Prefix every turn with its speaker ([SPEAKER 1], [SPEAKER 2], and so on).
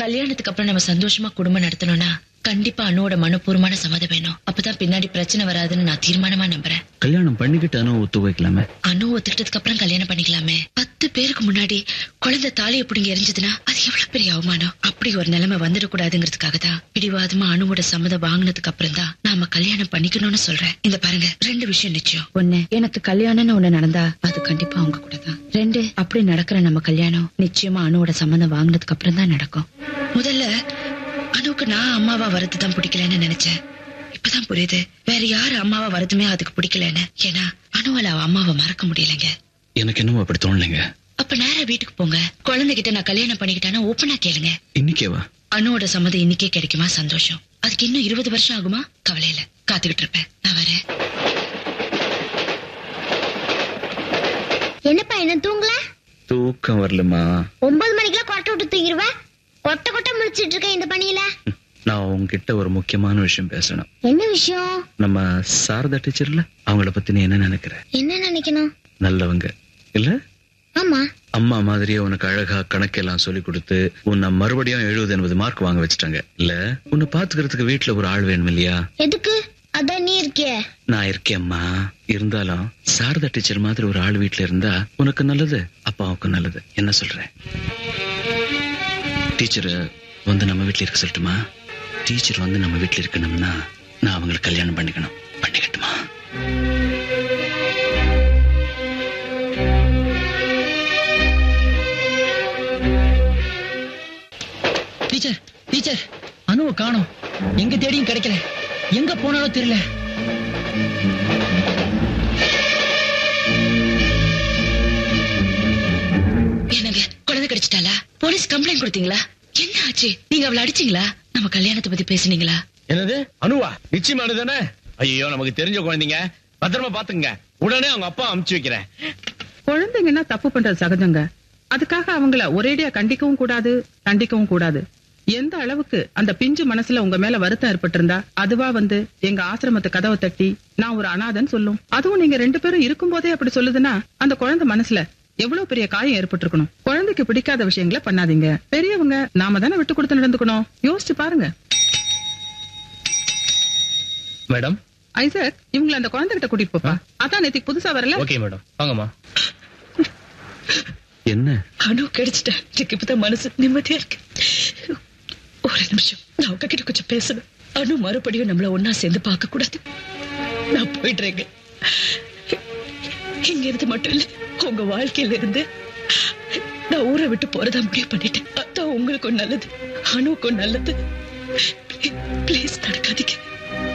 [SPEAKER 1] கல்யாணத்துக்கு அப்புறம் நம்ம சந்தோஷமா குடும்பம் நடத்தணும்னா கண்டிப்பா அனுவோட மனப்பூர்வமான சம்மதம் வேணும் அப்பதான் பின்னாடி பிரச்சனை வராதுன்னு நான் தீர்மானமா நம்புறேன்
[SPEAKER 2] கல்யாணம் பண்ணிக்கிட்டு அனு ஒத்து வைக்கலாமே
[SPEAKER 1] அனு ஒத்துக்கிட்டதுக்கு அப்புறம் கல்யாணம் பண்ணிக்கலாமே பத்து பேருக்கு முன்னாடி குழந்தை தாலியை பிடிங்க எரிஞ்சதுன்னா அது எவ்வளவு பெரிய அவமானம் அப்படி ஒரு நிலைமை வந்துடக்கூடாதுங்கிறதுக்காக தான் பிடிவாதமா அணுவோட சம்மதம் வாங்கினதுக்கு அப்புறம் தான் நாம கல்யாணம் பண்ணிக்கணும்னு சொல்றேன் இந்த பாருங்க ரெண்டு விஷயம் நிச்சயம் ஒண்ணு எனக்கு கல்யாணம்னு ஒண்ணு நடந்தா அது கண்டிப்பா அவங்க கூட தான் ரெண்டு அப்படி நடக்கிற நம்ம கல்யாணம் நிச்சயமா அணுவோட சம்மதம் வாங்கினதுக்கு அப்புறம் தான் நடக்கும் முதல்ல அணுவுக்கு நான் அம்மாவா வரது தான் பிடிக்கலன்னு நினைச்சேன் இப்பதான் புரியுது வேற யாரு அம்மாவா வரதுமே அதுக்கு பிடிக்கலன்னு ஏன்னா அணுவால அவ அம்மாவை மறக்க முடியலைங்க
[SPEAKER 2] எனக்கு என்னமோ அப்படி தோணலைங்க
[SPEAKER 1] அப்ப நேரா வீட்டுக்கு போங்க குழந்தைகிட்ட நான் கல்யாணம் பண்ணிக்கிட்டானா ஓப்பனா கேளுங்க
[SPEAKER 2] இன்னைக்கேவா
[SPEAKER 1] அணுவோட சம்மதம் இன்னைக்கே கிடைக்குமா சந்தோஷம் அதுக்கு இன்னும் இருபது வருஷம் ஆகுமா கவலை இல்ல காத்துக்கிட்டு இருப்பேன் நான் வரேன்
[SPEAKER 3] என்னப்பா என்ன தூங்கல
[SPEAKER 2] தூக்கம் வரலமா
[SPEAKER 3] ஒன்பது மணிக்கெல்லாம் கொட்டை விட்டு தூங்கிடுவ கொட்டை கொட்டை முழிச்சிட்டு இருக்க இந்த பணியில
[SPEAKER 2] நான் உங்ககிட்ட ஒரு முக்கியமான விஷயம் பேசணும்
[SPEAKER 3] என்ன விஷயம்
[SPEAKER 2] நம்ம சாரதா டீச்சர்ல அவங்கள பத்தி நீ என்ன நினைக்கிற
[SPEAKER 3] என்ன நினைக்கணும்
[SPEAKER 2] நல்லவங்க இல்ல
[SPEAKER 3] ஆமா
[SPEAKER 2] அம்மா மாதிரியே உனக்கு அழகா கணக்கெல்லாம் சொல்லி கொடுத்து உன்னை மறுபடியும் எழுபது எண்பது மார்க் வாங்க வச்சுட்டாங்க இல்ல உன்னை பாத்துக்கிறதுக்கு வீட்டுல ஒரு ஆள் வேணும் இல்லையா
[SPEAKER 3] எதுக்கு அதான் நீ இருக்கிய
[SPEAKER 2] நான் இருக்கேம்மா இருந்தாலும் சாரதா டீச்சர் மாதிரி ஒரு ஆள் வீட்டுல இருந்தா உனக்கு நல்லது அப்பாவுக்கு நல்லது என்ன சொல்ற டீச்சர் வந்து நம்ம வீட்டுல இருக்க சொல்லட்டுமா டீச்சர் வந்து நம்ம வீட்டுல இருக்கணும்னா நான் அவங்களுக்கு கல்யாணம் பண்ணிக்கணும் பண்ணிக்கட்டுமா
[SPEAKER 4] டீச்சர் டீச்சர் அனுவை காணோம் எங்க தேடியும் கிடைக்கல எங்க போனாலும் தெரியல
[SPEAKER 1] என்னங்க குழந்தை கிடைச்சிட்டாளா போலீஸ் கம்ப்ளைண்ட் கொடுத்தீங்களா என்ன ஆச்சு நீங்க அவளை அடிச்சீங்களா நம்ம கல்யாணத்தை பத்தி பேசுனீங்களா
[SPEAKER 5] என்னது அனுவா நிச்சயமானது தானே ஐயோ நமக்கு தெரிஞ்ச குழந்தைங்க பத்திரமா பாத்துங்க உடனே அவங்க அப்பா அமுச்சு வைக்கிறேன்
[SPEAKER 6] குழந்தைங்கன்னா தப்பு பண்றது சகஜங்க அதுக்காக அவங்கள ஒரேடியா கண்டிக்கவும் கூடாது தண்டிக்கவும் கூடாது எந்த அளவுக்கு அந்த பிஞ்சு மனசுல உங்க மேல வருத்தம் ஏற்பட்டிருந்தா அதுவா வந்து எங்க ஆசிரமத்து கதவை தட்டி நான் ஒரு அனாதன் சொல்லும் அதுவும் நீங்க ரெண்டு பேரும் இருக்கும்போதே அப்படி சொல்லுதுன்னா அந்த குழந்தை மனசுல எவ்வளவு பெரிய காயம் ஏற்பட்டிருக்கணும் குழந்தைக்கு பிடிக்காத விஷயங்களை பண்ணாதீங்க பெரியவங்க நாம தானே விட்டு கொடுத்து நடந்துக்கணும் யோசிச்சு பாருங்க
[SPEAKER 5] மேடம்
[SPEAKER 6] ஐசக் இவங்களை அந்த குழந்தைகிட்ட கூட்டிட்டு போப்பா அதான் நேத்திக்கு புதுசா வரல
[SPEAKER 5] ஓகே மேடம் வாங்கம்மா
[SPEAKER 2] என்ன
[SPEAKER 1] அனு கிடைச்சிட்டா எனக்கு இப்பதான் மனசு நிம்மதியா இருக்கு ஒரு நிமிஷம் நான் உங்ககிட்ட கொஞ்சம் பேசணும் அனு மறுபடியும் நம்மள ஒன்னா சேர்ந்து பார்க்க கூடாது நான் போயிடுறேங்க இங்க இருந்து மட்டும் இல்ல உங்க வாழ்க்கையில இருந்து நான் ஊரை விட்டு போறதா முடிவு பண்ணிட்டேன் அதான் உங்களுக்கும் நல்லது அனுவுக்கும் நல்லது ப்ளீஸ் நடக்காதீங்க